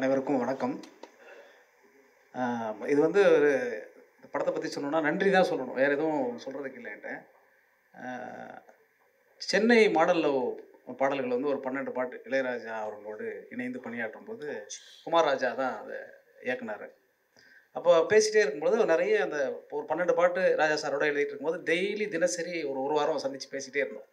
அனைவருக்கும் வணக்கம் ஆஹ் இது வந்து ஒரு இந்த படத்தை பற்றி சொல்லணும்னா நன்றி தான் சொல்லணும் வேறு எதுவும் சொல்கிறதுக்கு இல்லை என்கிட்ட ஆஹ் சென்னை மாடல் லவ் பாடல்கள் வந்து ஒரு பன்னெண்டு பாட்டு இளையராஜா அவர்களோடு இணைந்து பணியாற்றும் போது குமார் ராஜா தான் அதை இயக்குனார் அப்போ பேசிகிட்டே இருக்கும்போது நிறைய அந்த ஒரு பன்னெண்டு பாட்டு ராஜா சாரோட எழுதிட்டு இருக்கும்போது டெய்லி தினசரி ஒரு ஒரு வாரம் சந்தித்து பேசிகிட்டே இருந்தோம்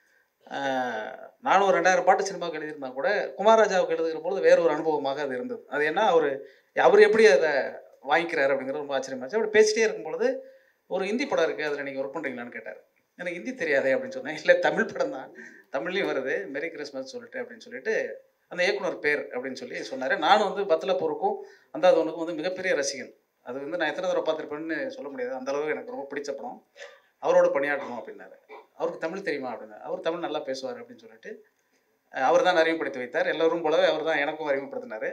ஆஹ் நானும் ஒரு ரெண்டாயிரம் பாட்டு சினிமாவுக்கு எழுதியிருந்தா கூட குமாரராஜாவுக்கு எழுதுகிற பொழுது வேற ஒரு அனுபவமாக அது இருந்தது அது என்ன அவர் அவர் எப்படி அதை வாங்கிக்கிறாரு அப்படிங்கிறது ரொம்ப ஆச்சரியமாச்சு அப்படி பேசிட்டே இருக்கும் பொழுது ஒரு ஹிந்தி படம் இருக்குது அதில் நீங்கள் ஒர்க் பண்ணுறீங்களான்னு கேட்டார் எனக்கு ஹிந்தி தெரியாதே அப்படின்னு சொன்னேன் இல்லை தமிழ் படம் தான் தமிழ்லையும் வருது மெரி கிறிஸ்மஸ் சொல்லிட்டு அப்படின்னு சொல்லிட்டு அந்த இயக்குனர் பேர் அப்படின்னு சொல்லி சொன்னார் நானும் வந்து பத்லப்பூருக்கும் அந்தாதவனுக்கும் வந்து மிகப்பெரிய ரசிகன் அது வந்து நான் எத்தனை தடவை பார்த்துருப்பேன்னு சொல்ல முடியாது அந்த அளவுக்கு எனக்கு ரொம்ப பிடிச்ச படம் அவரோட பணியாற்றணும் அப்படின்னாரு அவருக்கு தமிழ் தெரியுமா அப்படின்னா அவர் தமிழ் நல்லா பேசுவார் அப்படின்னு சொல்லிட்டு அவர் தான் அறிமுகப்படுத்தி வைத்தார் எல்லோரும் போலவே அவர் தான் எனக்கும் அறிமுகப்படுத்தினார்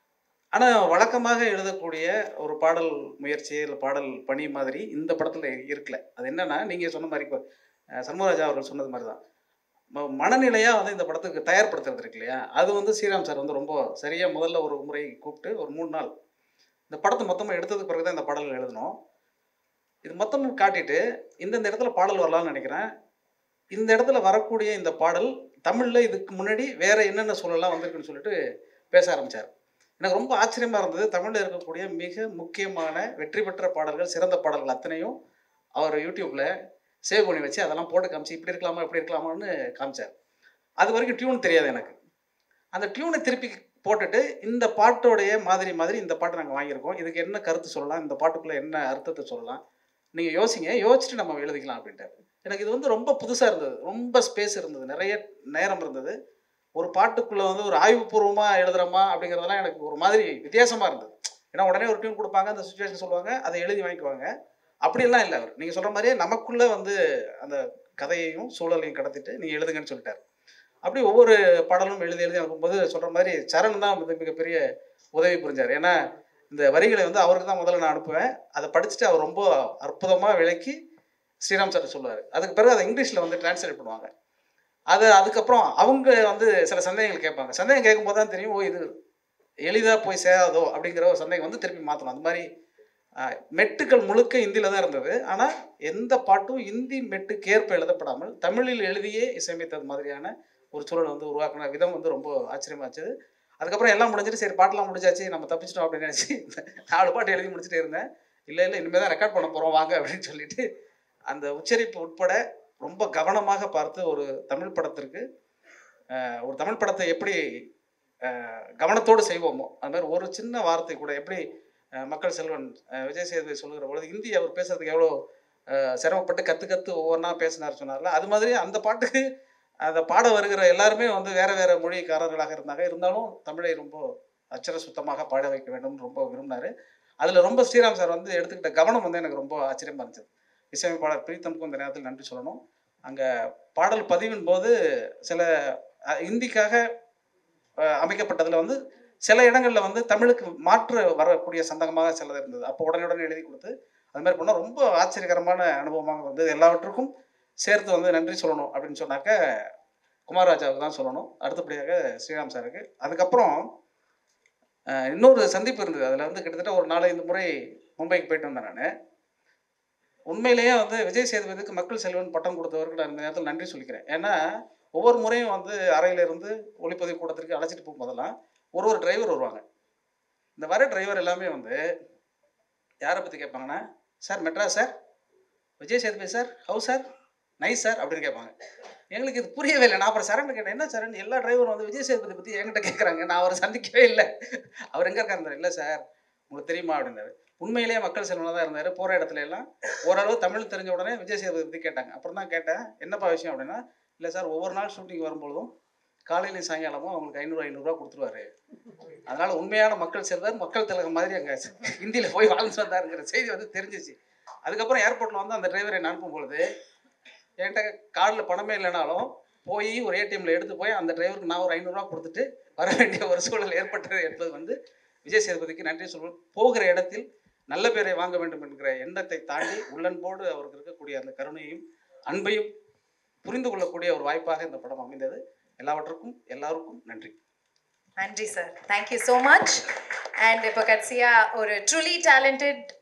ஆனால் வழக்கமாக எழுதக்கூடிய ஒரு பாடல் முயற்சி இல்லை பாடல் பணி மாதிரி இந்த படத்தில் இருக்கல அது என்னன்னா நீங்கள் சொன்ன மாதிரி இப்போ அஹ், சண்முகராஜா அவர்கள் சொன்னது மாதிரி தான் ம- மனநிலையாக வந்து இந்த படத்துக்கு தயார்படுத்துறது இருக்கு இல்லையா அது வந்து ஸ்ரீராம் சார் வந்து ரொம்ப சரியாக முதல்ல ஒரு முறை கூப்பிட்டு ஒரு மூணு நாள் இந்த படத்தை மொத்தமாக எடுத்ததுக்கு பிறகு தான் இந்த பாடல் எழுதணும் இது மொத்தமும் காட்டிட்டு இந்தந்த இடத்துல பாடல் வரலாம்னு நினைக்கிறேன் இந்த இடத்துல வரக்கூடிய இந்த பாடல் தமிழில் இதுக்கு முன்னாடி வேற என்னென்ன சொல்லலாம் வந்திருக்குன்னு சொல்லிட்டு பேச ஆரம்பிச்சார் எனக்கு ரொம்ப ஆச்சரியமா இருந்தது தமிழில் இருக்கக்கூடிய மிக முக்கியமான வெற்றி பெற்ற பாடல்கள் சிறந்த பாடல்கள் அத்தனையும் அவர் யூடியூப்ல சேவ் பண்ணி வச்சு அதெல்லாம் போட்டு காமிச்சு இப்படி இருக்கலாமா இப்படி இருக்கலாமான்னு காமிச்சார் அது வரைக்கும் டியூன் தெரியாது எனக்கு அந்த டியூனை திருப்பி போட்டுட்டு இந்த பாட்டோடைய மாதிரி மாதிரி இந்த பாட்டை நாங்கள் வாங்கியிருக்கோம் இதுக்கு என்ன கருத்து சொல்லலாம் இந்த பாட்டுக்குள்ளே என்ன அர்த்தத்தை சொல்லலாம் நீங்கள் யோசிங்க யோசிச்சுட்டு நம்ம எழுதிக்கலாம் அப்படின்ட்டாரு எனக்கு இது வந்து ரொம்ப புதுசாக இருந்தது ரொம்ப ஸ்பேஸ் இருந்தது நிறைய நேரம் இருந்தது ஒரு பாட்டுக்குள்ளே வந்து ஒரு ஆய்வுபூர்வமாக எழுதுறோமா அப்படிங்கிறதெல்லாம் எனக்கு ஒரு மாதிரி வித்தியாசமாக இருந்தது ஏன்னா உடனே ஒரு டியூன் கொடுப்பாங்க அந்த சுச்சுவேஷன் சொல்லுவாங்க அதை எழுதி வாங்கிக்குவாங்க அப்படியெல்லாம் இல்லை அவர் நீங்கள் சொல்கிற மாதிரியே நமக்குள்ளே வந்து அந்த கதையையும் சூழலையும் கடத்திட்டு நீங்கள் எழுதுங்கன்னு சொல்லிட்டார் அப்படி ஒவ்வொரு பாடலும் எழுதி எழுதி அனுப்பும்போது சொல்கிற மாதிரி சரண் தான் வந்து மிகப்பெரிய உதவி புரிஞ்சார் ஏன்னா இந்த வரிகளை வந்து அவருக்கு தான் முதல்ல நான் அனுப்புவேன் அதை படிச்சுட்டு அவர் ரொம்ப அற்புதமாக விளக்கி ஸ்ரீராம் சார் சொல்லுவார் அதுக்கு பிறகு அதை இங்கிலீஷில் வந்து டிரான்ஸ்லேட் பண்ணுவாங்க அது அதுக்கப்புறம் அவங்க வந்து சில சந்தேகங்கள் கேட்பாங்க சந்தேகம் கேட்கும்போது தான் தெரியும் ஓ இது எளிதாக போய் சேராதோ அப்படிங்கிற ஒரு சந்தேகம் வந்து திருப்பி மாற்றணும் அந்த மாதிரி ஆஹ், மெட்டுக்கள் முழுக்க இந்தியில் தான் இருந்தது ஆனால் எந்த பாட்டும் இந்தி மெட்டுக்கு ஏற்ப எழுதப்படாமல் தமிழில் எழுதியே இசையமைத்தது மாதிரியான ஒரு சூழல் வந்து உருவாக்கின விதம் வந்து ரொம்ப ஆச்சரியமா இருந்துச்சு அதுக்கப்புறம் எல்லாம் முடிஞ்சிட்டு சரி பாட்டெல்லாம் முடிஞ்சாச்சு நம்ம தப்பிச்சிட்டோம் அப்படின்னு நினச்சி நாலு பாட்டு எழுதி முடிச்சுட்டே இருந்தேன் இல்லை இல்லை இனிமேல் தான் ரெக்கார்ட் பண்ண போகிறோம் வாங்க அப்படின்னு சொல்லிட்டு அந்த உச்சரிப்பு உட்பட ரொம்ப கவனமாக பார்த்து ஒரு தமிழ் படத்திற்கு ஆஹ், ஒரு தமிழ் படத்தை எப்படி ஆஹ், கவனத்தோடு செய்வோமோ அது மாதிரி ஒரு சின்ன வார்த்தை கூட எப்படி ஆஹ், மக்கள் செல்வன் ஆஹ், விஜய் சேதுபதி சொல்லுகிற பொழுது ஹிந்தி அவர் பேசுறதுக்கு எவ்வளோ ஆஹ், சிரமப்பட்டு கற்று கற்று ஒவ்வொன்றா பேசினார் சொன்னார்ல அது மாதிரி அந்த பாட்டுக்கு அந்த பாட வருகிற எல்லாருமே வந்து வேற வேற மொழிக்காரர்களாக இருந்தாங்க இருந்தாலும் தமிழை ரொம்ப அச்சர சுத்தமாக பாட வைக்க வேண்டும்னு ரொம்ப விரும்பினாரு அதுல ரொம்ப ஸ்ரீராம் சார் வந்து எடுத்துக்கிட்ட கவனம் வந்து எனக்கு ரொம்ப ஆச்சரியமா இருந்துச்சு இசையமைப்பாளர் பிரீத்தமுக்கும் இந்த நேரத்தில் நன்றி சொல்லணும் அங்க பாடல் பதிவின் போது சில அஹ், இந்திக்காக அஹ், அமைக்கப்பட்டதுல வந்து சில இடங்கள்ல வந்து தமிழுக்கு மாற்று வரக்கூடிய சந்தகமாக சிலது இருந்தது அப்போ உடனே உடனே எழுதி கொடுத்து அது மாதிரி பண்ணால் ரொம்ப ஆச்சரியகரமான அனுபவமாக இருந்தது எல்லாவற்றுக்கும் சேர்த்து வந்து நன்றி சொல்லணும் அப்படின்னு சொன்னாக்க குமாரராஜாவுக்கு தான் சொல்லணும் அடுத்தபடியாக ஸ்ரீராம் சாருக்கு அதுக்கப்புறம் அஹ், இன்னொரு சந்திப்பு இருந்தது அதில் வந்து கிட்டத்தட்ட ஒரு நாலஞ்சு முறை மும்பைக்கு போயிட்டு வந்தேன் நான் உண்மையிலேயே வந்து விஜய் சேதுபதிக்கு மக்கள் செல்வன் பட்டம் கொடுத்தவருக்கு நான் இந்த நேரத்தில் நன்றி சொல்லிக்கிறேன் ஏன்னா ஒவ்வொரு முறையும் வந்து அறையிலிருந்து ஒளிப்பதிவு கூடத்திற்கு அழைச்சிட்டு போகும்போதெல்லாம் ஒரு ஒரு டிரைவர் வருவாங்க இந்த வர டிரைவர் எல்லாமே வந்து யாரை பற்றி கேட்பாங்கன்னா sir Madras sir Vijay Sethupathi sir how sir nice sir அப்படின்னு கேட்பாங்க எங்களுக்கு இது புரியவே இல்லை நான் அப்புறம் சரண் கேட்டேன் என்ன சரண் எல்லா டிரைவரும் வந்து விஜய் சேதுபதி பற்றி என்கிட்ட கேட்குறாங்க நான் அவரை சந்திக்கவே இல்லை அவர் எங்கே இருக்காரு இல்லை சார் உங்களுக்கு தெரியுமா அப்படின்னாரு உண்மையிலேயே மக்கள் செல்வனாக தான் இருந்தார் போகிற இடத்துல எல்லாம் ஓரளவு தமிழ் தெரிஞ்ச உடனே விஜய் சேதுபதி பற்றி கேட்டாங்க அப்புறம் தான் கேட்டேன் என்னப்பா விஷயம் அப்படின்னா இல்லை சார் ஒவ்வொரு நாள் ஷூட்டிங் வரும்பொழுதும் காலையிலையும் சாயங்காலமும் அவங்களுக்கு ஐநூறு ஐநூறுரூவா கொடுத்துருவாரு அதனால உண்மையான மக்கள் செல்வர் மக்கள் திலகம் மாதிரி அங்கே ஹிந்தியில் போய் வாழ்ந்து வந்தாருங்கிற செய்தி வந்து தெரிஞ்சிச்சு அதுக்கப்புறம் ஏர்போர்ட்டில் வந்து அந்த டிரைவரை நான் அனுப்பும் பொழுது என்கிட்ட கார்டில் பணமே இல்லைனாலும் போய் ஒரு ஏடிஎம்ல எடுத்து போய் அந்த டிரைவருக்கு நான் ஒரு ஐநூறுரூவா கொடுத்துட்டு வர வேண்டிய ஒரு சூழல் ஏற்பட்டது என்பது வந்து விஜய் சேதுபதிக்கு நன்றி சொல்வோம் போகிற இடத்தில் நல்ல பேரை வாங்க வேண்டும் என்கிற எண்ணத்தை தாண்டி உள்ளன்போடு அவருக்கு இருக்கக்கூடிய அந்த கருணையும் அன்பையும் புரிந்து கொள்ளக்கூடிய ஒரு வாய்ப்பாக இந்த படம் அமைந்தது எல்லாவற்றுக்கும் எல்லாருக்கும் நன்றி நன்றி sir thank you so much and இப்போ கடைசியாக ஒரு ட்ரூலி டேலண்டட்